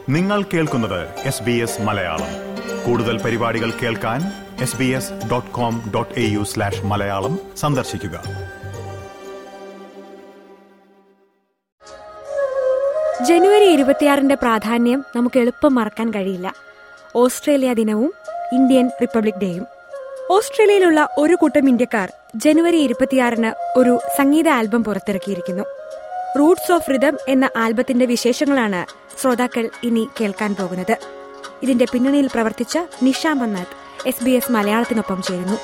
നിങ്ങൾ കേൾക്കുന്നത് S B S Malayalam കൂടുതൽ പരിപാടികൾ കേൾക്കാൻ S B S dot com dot A U slash Malayalam സന്ദർശിക്കുക ജനുവരി ഇരുപത്തിയാറിന്റെ പ്രാധാന്യം നമുക്ക് എളുപ്പം മറക്കാൻ കഴിയില്ല ഓസ്ട്രേലിയ ദിനവും ഇന്ത്യൻ റിപ്പബ്ലിക് ഡേയും ഓസ്ട്രേലിയയിലുള്ള ഒരു കൂട്ടം ഇന്ത്യക്കാർ ജനുവരി ഇരുപത്തിയാറിന് ഒരു സംഗീത ആൽബം പുറത്തിറക്കിയിരിക്കുന്നു റൂട്ട്സ് ഓഫ് റിതം എന്ന ആൽബത്തിന്റെ വിശേഷങ്ങളാണ് ശ്രോതാക്കൾ ഇനി കേൾക്കാൻ പോകുന്നത് ഇതിന്റെ പിന്നണിയിൽ പ്രവർത്തിച്ച Nisha Mannath S B S മലയാളത്തിനൊപ്പം ചേരുന്നു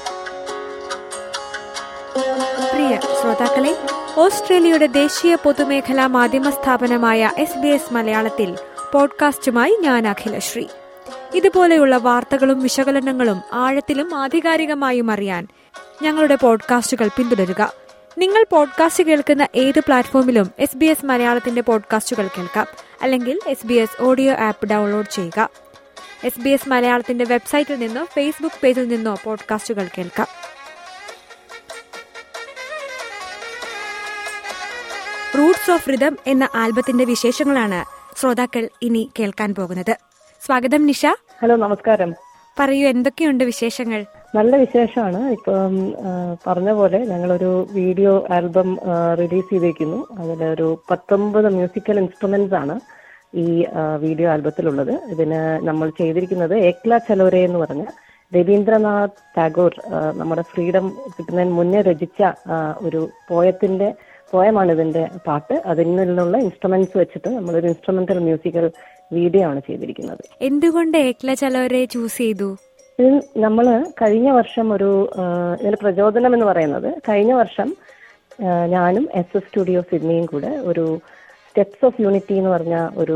പ്രിയ ശ്രോതാക്കളെ ഓസ്ട്രേലിയയുടെ ദേശീയ പൊതുമേഖലാ മാധ്യമ സ്ഥാപനമായ എസ് ബി എസ് മലയാളത്തിൽ പോഡ്കാസ്റ്റുമായി ഞാൻ അഖിലശ്രീ ഇതുപോലെയുള്ള വാർത്തകളും വിശകലനങ്ങളും ആഴത്തിലും ആധികാരികമായും അറിയാൻ ഞങ്ങളുടെ പോഡ്കാസ്റ്റുകൾ പിന്തുടരുക നിങ്ങൾ പോഡ്കാസ്റ്റ് കേൾക്കുന്ന ഏത് പ്ലാറ്റ്ഫോമിലും എസ് ബി എസ് മലയാളത്തിന്റെ പോഡ്കാസ്റ്റുകൾ കേൾക്കാം അല്ലെങ്കിൽ S B S audio app download ചെയ്യുക എസ് ബി എസ് മലയാളത്തിന്റെ വെബ്സൈറ്റിൽ നിന്നോ ഫേസ്ബുക്ക് പേജിൽ നിന്നോ പോഡ്കാസ്റ്റുകൾ കേൾക്കാം റൂട്ട്സ് ഓഫ് റിതം എന്ന ആൽബത്തിന്റെ വിശേഷങ്ങളാണ് ശ്രോതാക്കൾ ഇനി കേൾക്കാൻ പോകുന്നത് സ്വാഗതം നിഷ ഹലോ നമസ്കാരം പറയൂ എന്തൊക്കെയുണ്ട് വിശേഷങ്ങൾ നല്ല വിശേഷമാണ് ഇപ്പം ആ, പറഞ്ഞ പോലെ ഞങ്ങളൊരു വീഡിയോ ആൽബം റിലീസ് ചെയ്തിരിക്കുന്നു അതിലൊരു പത്തൊമ്പത് മ്യൂസിക്കൽ ഇൻസ്ട്രുമെന്റ്സ് ആണ് ഈ ആ, വീഡിയോ ആൽബത്തിലുള്ളത് ഇതിന് നമ്മൾ ചെയ്തിരിക്കുന്നത് ഏക്ല ചലോരെ എന്ന് പറഞ്ഞ രവീന്ദ്രനാഥ് ടാഗോർ ആ, നമ്മുടെ ഫ്രീഡം കിട്ടുന്നതിന് മുന്നേ രചിച്ച ആ, ഒരു പോയത്തിന്റെ പോയമാണ് ഇതിന്റെ പാട്ട് അതിൽ നിന്നുള്ള ഇൻസ്ട്രുമെന്റ്സ് വെച്ചിട്ട് നമ്മളൊരു ഇൻസ്ട്രുമെന്റൽ മ്യൂസിക്കൽ വീഡിയോ ആണ് ചെയ്തിരിക്കുന്നത് എന്തുകൊണ്ട് ഏക്ല ചലോരെ ചൂസ് ചെയ്തു ഇത് നമ്മൾ കഴിഞ്ഞ വർഷം ഒരു ആ, ഇതിന് പ്രചോദനം എന്ന് പറയുന്നത് കഴിഞ്ഞ വർഷം ആ, ഞാനും എസ് എസ് സ്റ്റുഡിയോ സിഡ്നിയും കൂടെ ഒരു സ്റ്റെപ്സ് ഓഫ് യൂണിറ്റി എന്ന് പറഞ്ഞ ഒരു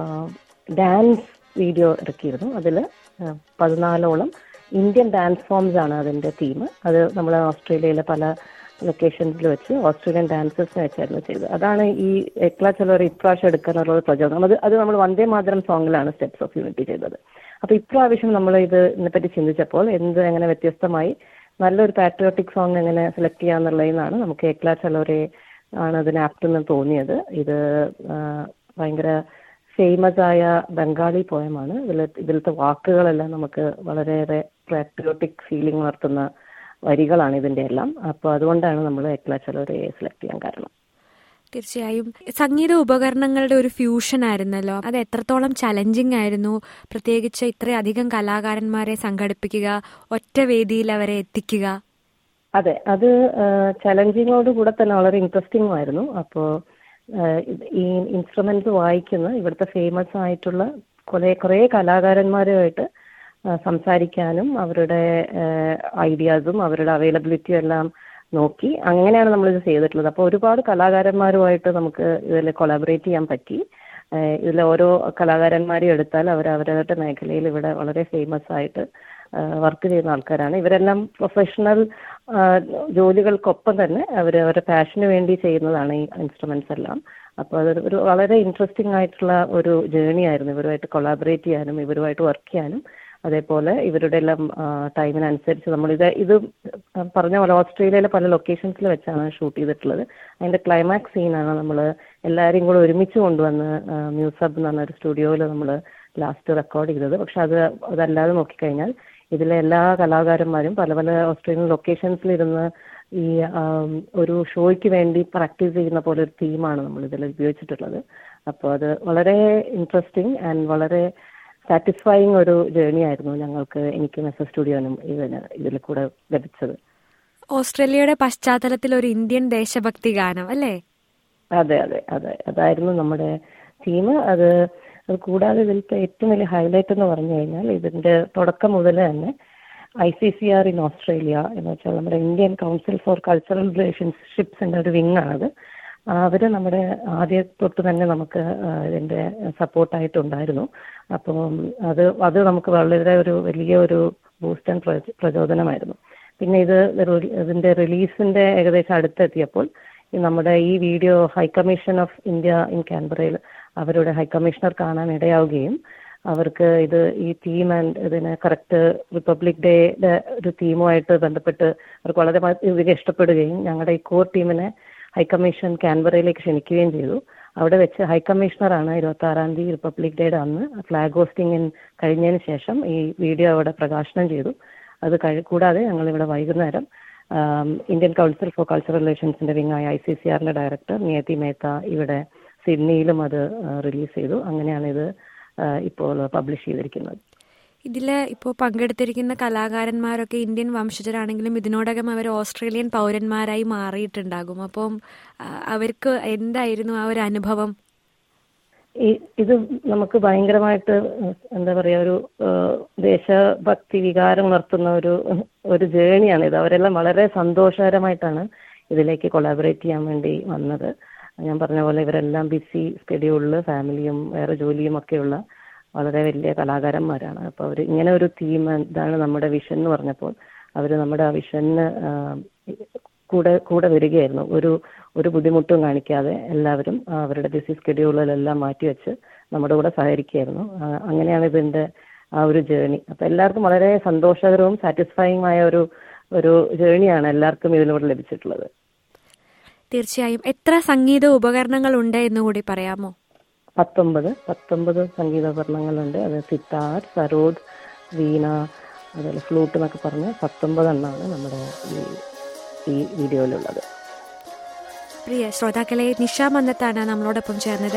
ഡാൻസ് വീഡിയോ ഇറക്കിയിരുന്നു അതിൽ പതിനാലോളം ഇന്ത്യൻ ഡാൻസ് ഫോംസ് ആണ് അതിന്റെ തീം അത് നമ്മൾ ഓസ്ട്രേലിയയിലെ പല ലൊക്കേഷൻസിൽ വെച്ച് ഓസ്ട്രേലിയൻ ഡാൻസേഴ്സിനെ വെച്ചായിരുന്നു ചെയ്തത് അതാണ് ഈ എക്ല ചിലർ ഇപ്രാവശ്യം എടുക്കാനുള്ള പ്രചോദനം അത് അത് നമ്മൾ വന്ദേ മാതരം സോങ്ങിലാണ് സ്റ്റെപ്സ് ഓഫ് യൂണിറ്റി ചെയ്തത് അപ്പൊ ഇപ്രാവശ്യം നമ്മൾ ഇത് ഇതിനെപ്പറ്റി ചിന്തിച്ചപ്പോൾ എന്ത് എങ്ങനെ വ്യത്യസ്തമായി നല്ലൊരു പാട്രിയോട്ടിക് സോങ് എങ്ങനെ സെലക്ട് ചെയ്യാന്നുള്ളതിൽ നിന്നാണ് നമുക്ക് എക്ല ചലോരെ ആണ് അതിന് ആപ്റ്റ് എന്ന് തോന്നിയത് ഇത് ആ, ഭയങ്കര ഫേമസ് ആയ ബംഗാളി പോയമാണ് ഇതിൽ ഇതിലത്തെ വാക്കുകളെല്ലാം നമുക്ക് വളരെയേറെ പാട്രിയോട്ടിക് ഫീലിംഗ് ഉണർത്തുന്ന വരികളാണ് ഇതിന്റെ എല്ലാം അപ്പോൾ അതുകൊണ്ടാണ് നമ്മൾ എക്ല ചലോരെ സെലക്ട് ചെയ്യാൻ കാരണം തീർച്ചയായും സംഗീത ഉപകരണങ്ങളുടെ ഒരു ഫ്യൂഷൻ ആയിരുന്നല്ലോ അത് എത്രത്തോളം ചലഞ്ചിങ് ആയിരുന്നു പ്രത്യേകിച്ച് ഇത്രയധികം കലാകാരന്മാരെ സംഘടിപ്പിക്കുക ഒറ്റ വേദിയിൽ അവരെ എത്തിക്കുക അതെ അത് ചലഞ്ചിങ്ങോട് കൂടെ തന്നെ വളരെ ഇൻട്രസ്റ്റിംഗ് ആയിരുന്നു അപ്പോൾ ഈ ഇൻസ്ട്രുമെന്റ്സ് വായിക്കുന്ന ഇവിടുത്തെ ഫേമസ് ആയിട്ടുള്ള കുറെ കുറേ കലാകാരന്മാരുമായിട്ട് ആ, സംസാരിക്കാനും അവരുടെ ഐഡിയാസും അവരുടെ അവൈലബിലിറ്റിയും എല്ലാം നോക്കി അങ്ങനെയാണ് നമ്മളിത് ചെയ്തിട്ടുള്ളത് അപ്പോൾ ഒരുപാട് കലാകാരന്മാരുമായിട്ട് നമുക്ക് ഇതിൽ കൊളാബറേറ്റ് ചെയ്യാൻ പറ്റി ഏഹ് ഇതിൽ ഓരോ കലാകാരന്മാരെയും എടുത്താൽ അവർ അവരവരുടെ മേഖലയിൽ ഇവിടെ വളരെ ഫേമസ് ആയിട്ട് വർക്ക് ചെയ്യുന്ന ആൾക്കാരാണ് ഇവരെല്ലാം പ്രൊഫഷണൽ ജോലികൾക്കൊപ്പം തന്നെ അവർ അവരുടെ പാഷന് വേണ്ടി ചെയ്യുന്നതാണ് ഈ ഇൻസ്ട്രുമെന്റ്സ് എല്ലാം അപ്പോൾ അതൊരു ഒരു വളരെ ഇൻട്രസ്റ്റിംഗ് ആയിട്ടുള്ള ഒരു ജേണി ആയിരുന്നു ഇവരുമായിട്ട് കൊളാബറേറ്റ് ചെയ്യാനും ഇവരുമായിട്ട് വർക്ക് ചെയ്യാനും അതേപോലെ ഇവരുടെ എല്ലാം ടൈമിനനുസരിച്ച് നമ്മളിത് ഇത് പറഞ്ഞ പോലെ ഓസ്ട്രേലിയയിലെ പല ലൊക്കേഷൻസിൽ വെച്ചാണ് ഷൂട്ട് ചെയ്തിട്ടുള്ളത് അതിന്റെ ക്ലൈമാക്സ് സീനാണ് നമ്മൾ എല്ലാവരെയും കൂടെ ഒരുമിച്ച് കൊണ്ടുവന്ന് മ്യൂസബ് എന്ന് പറഞ്ഞ ഒരു സ്റ്റുഡിയോയിൽ നമ്മൾ ലാസ്റ്റ് റെക്കോർഡ് ചെയ്തത് പക്ഷെ അത് അതല്ലാതെ നോക്കിക്കഴിഞ്ഞാൽ ഇതിലെ എല്ലാ കലാകാരന്മാരും പല പല ഓസ്ട്രേലിയൻ ലൊക്കേഷൻസിലിരുന്ന് ഈ ആം, ഒരു ഷോയ്ക്ക് വേണ്ടി പ്രാക്ടീസ് ചെയ്യുന്ന പോലെ ഒരു തീമാണ് നമ്മൾ ഇതിൽ ഉപയോഗിച്ചിട്ടുള്ളത് അപ്പോൾ അത് വളരെ ഇൻട്രസ്റ്റിംഗ് ആൻഡ് വളരെ സാറ്റിസ്ഫൈങ് ഒരു ജേണി ആയിരുന്നു ഞങ്ങൾക്ക് എനിക്കും എസ് എസ് സ്റ്റുഡിയോനും ഇതിന് ഇതിൽ കൂടെ ലഭിച്ചത് ഓസ്ട്രേലിയയുടെ പശ്ചാത്തലത്തിൽ ഒരു ഇന്ത്യൻ ദേശഭക്തി ഗാനം അല്ലേ അതെ അതെ അതെ അതായിരുന്നു നമ്മുടെ തീം അത് അത് കൂടാതെ ഇതിലത്തെ ഏറ്റവും വലിയ ഹൈലൈറ്റ് എന്ന് പറഞ്ഞു കഴിഞ്ഞാൽ ഇതിന്റെ തുടക്കം മുതൽ തന്നെ I C C R in Australia എന്ന് വെച്ചാൽ നമ്മുടെ ഇന്ത്യൻ കൗൺസിൽ ഫോർ കൾച്ചറൽ റിലേഷൻഷിപ്സിന്റെ ഒരു വിങ് ആണത് അവര് നമ്മുടെ ആദ്യം തൊട്ട് തന്നെ നമുക്ക് ആ, ഇതിന്റെ സപ്പോർട്ടായിട്ടുണ്ടായിരുന്നു അപ്പം അത് അത് നമുക്ക് വളരെ ഒരു വലിയ ഒരു ബൂസ്റ്റ് ആൻഡ് പ്രചോദനമായിരുന്നു പിന്നെ ഇത് റി- ഇതിന്റെ റിലീസിന്റെ ഏകദേശം അടുത്തെത്തിയപ്പോൾ ഈ നമ്മുടെ ഈ video high commission of India in കാൻബറയിൽ അവരുടെ ഹൈക്കമ്മീഷണർ കാണാൻ ഇടയാവുകയും അവർക്ക് ഇത് ഈ തീം ആൻഡ് ഇതിനെ കറക്റ്റ് റിപ്പബ്ലിക് ഡേയുടെ ഒരു തീമുമായിട്ട് ബന്ധപ്പെട്ട് അവർക്ക് വളരെ അധികം ഇഷ്ടപ്പെടുകയും ഞങ്ങളുടെ ഈ കോർ ടീമിനെ ഹൈക്കമ്മീഷൻ കാൻബറയിലേക്ക് ക്ഷണിക്കുകയും ചെയ്തു അവിടെ വെച്ച് ഹൈക്കമ്മീഷണറാണ് ഇരുപത്തി ആറാം തീയതി റിപ്പബ്ലിക് ഡേയുടെ അന്ന് ഫ്ലാഗ് ഹോസ്റ്റിംഗ് കഴിഞ്ഞതിന് ശേഷം ഈ വീഡിയോ അവിടെ പ്രകാശനം ചെയ്തു അത് കഴി കൂടാതെ ഞങ്ങൾ ഇവിടെ വൈകുന്നേരം um, Indian council for cultural റിലേഷൻസിന്റെ വിങ്ങായ ഐ സി സി ആറിന്റെ ഡയറക്ടർ നിയതി മേത്ത ഇവിടെ സിഡ്നിയിലും അത് റിലീസ് ചെയ്തു അങ്ങനെയാണ് ഇത് ആ, ഇപ്പോൾ പബ്ലിഷ് ചെയ്തിരിക്കുന്നത് ഇതിൽ ഇപ്പോൾ പങ്കെടുത്തിരിക്കുന്ന കലാകാരന്മാരൊക്കെ ഇന്ത്യൻ വംശജരാണെങ്കിലും ഇതിനോടകം അവർ ഓസ്ട്രേലിയൻ പൗരന്മാരായി മാറിയിട്ടുണ്ടാകും അപ്പം ആ, അവർക്ക് എന്തായിരുന്നു ആ ഒരു അനുഭവം ഈ ഇത് നമുക്ക് ഭയങ്കരമായിട്ട് എന്താ പറയാ ഒരു ഏഹ്, ദേശഭക്തി വികാരം ഉണർത്തുന്ന ഒരു ഒരു ജേണിയാണ് ഇത് അവരെല്ലാം വളരെ സന്തോഷകരമായിട്ടാണ് ഇതിലേക്ക് കൊളാബറേറ്റ് ചെയ്യാൻ വേണ്ടി വന്നത് ഞാൻ പറഞ്ഞ പോലെ ഇവരെല്ലാം ബിസി സ്കെഡ്യൂളിൽ ഫാമിലിയും വേറെ ജോലിയും ഒക്കെയുള്ള വളരെ വലിയ കലാകാരന്മാരാണ് അപ്പോൾ അവർ ഇങ്ങനെ ഒരു തീം ഇതാണ് നമ്മുടെ വിഷൻ എന്ന് പറഞ്ഞപ്പോൾ അവർ നമ്മുടെ ആ വിഷന് കൂടെ കൂടെ വരികയായിരുന്നു ഒരു ഒരു ബുദ്ധിമുട്ടും കാണിക്കാതെ എല്ലാവരും ആ, അവരുടെ ബിസി സ്കെഡ്യൂളിലെല്ലാം മാറ്റിവെച്ച് നമ്മുടെ കൂടെ സഹകരിക്കുകയായിരുന്നു ആ, അങ്ങനെയാണ് ഇതിന്റെ ആ ഒരു ജേണി അപ്പൊ എല്ലാവർക്കും വളരെ സന്തോഷകരവും സാറ്റിസ്ഫൈങ് ആയ ഒരു ഒരു ജേണിയാണ് എല്ലാവർക്കും ഇതിലൂടെ ലഭിച്ചിട്ടുള്ളത് തീർച്ചയായും എത്ര സംഗീത ഉപകരണങ്ങൾ ഉണ്ട് എന്ന് കൂടി പറയാമോ പത്തൊമ്പത് പത്തൊമ്പത് സംഗീതോപകരണങ്ങളുണ്ട് അത് സിത്താർ സരോദ് വീണ അതുപോലെ ഫ്ലൂട്ട് എന്നൊക്കെ പറഞ്ഞ് പത്തൊമ്പതെണ്ണമാണ് നമ്മുടെ ഈ ഈ വീഡിയോയിലുള്ളത് പ്രിയ ശ്രോതാക്കളെ നിഷ മന്നത്താണ് നമ്മളോടൊപ്പം ചേർന്നത്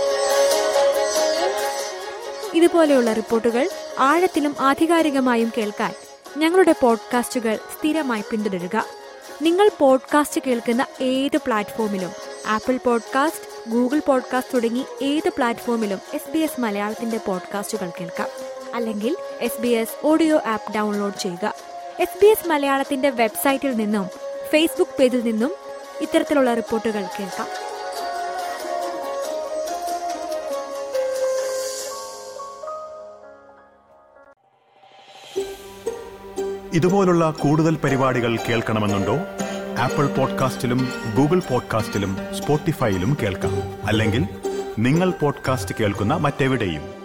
ഇതുപോലെയുള്ള റിപ്പോർട്ടുകൾ ആഴത്തിലും ആധികാരികമായും കേൾക്കാൻ ഞങ്ങളുടെ പോഡ്കാസ്റ്റുകൾ സ്ഥിരമായി പിന്തുടരുക നിങ്ങൾ പോഡ്കാസ്റ്റ് കേൾക്കുന്ന ഏത് പ്ലാറ്റ്ഫോമിലും ആപ്പിൾ പോഡ്കാസ്റ്റ് ഗൂഗിൾ പോഡ്കാസ്റ്റ് തുടങ്ങി ഏത് പ്ലാറ്റ്ഫോമിലും എസ് ബി എസ് മലയാളത്തിന്റെ പോഡ്കാസ്റ്റുകൾ കേൾക്കാം അല്ലെങ്കിൽ S B S audio app download ചെയ്യുക എസ് ബി എസ് മലയാളത്തിന്റെ വെബ്സൈറ്റിൽ നിന്നും ഫേസ്ബുക്ക് പേജിൽ നിന്നും ഇത്തരത്തിലുള്ള റിപ്പോർട്ടുകൾ കേൾക്കാം ഇതുപോലുള്ള കൂടുതൽ പരിപാടികൾ കേൾക്കണമെന്നുണ്ടോ ആപ്പിൾ പോഡ്കാസ്റ്റിലും ഗൂഗിൾ പോഡ്കാസ്റ്റിലും സ്പോട്ടിഫൈയിലും കേൾക്കാം അല്ലെങ്കിൽ നിങ്ങൾ പോഡ്കാസ്റ്റ് കേൾക്കുന്ന മറ്റെവിടെയും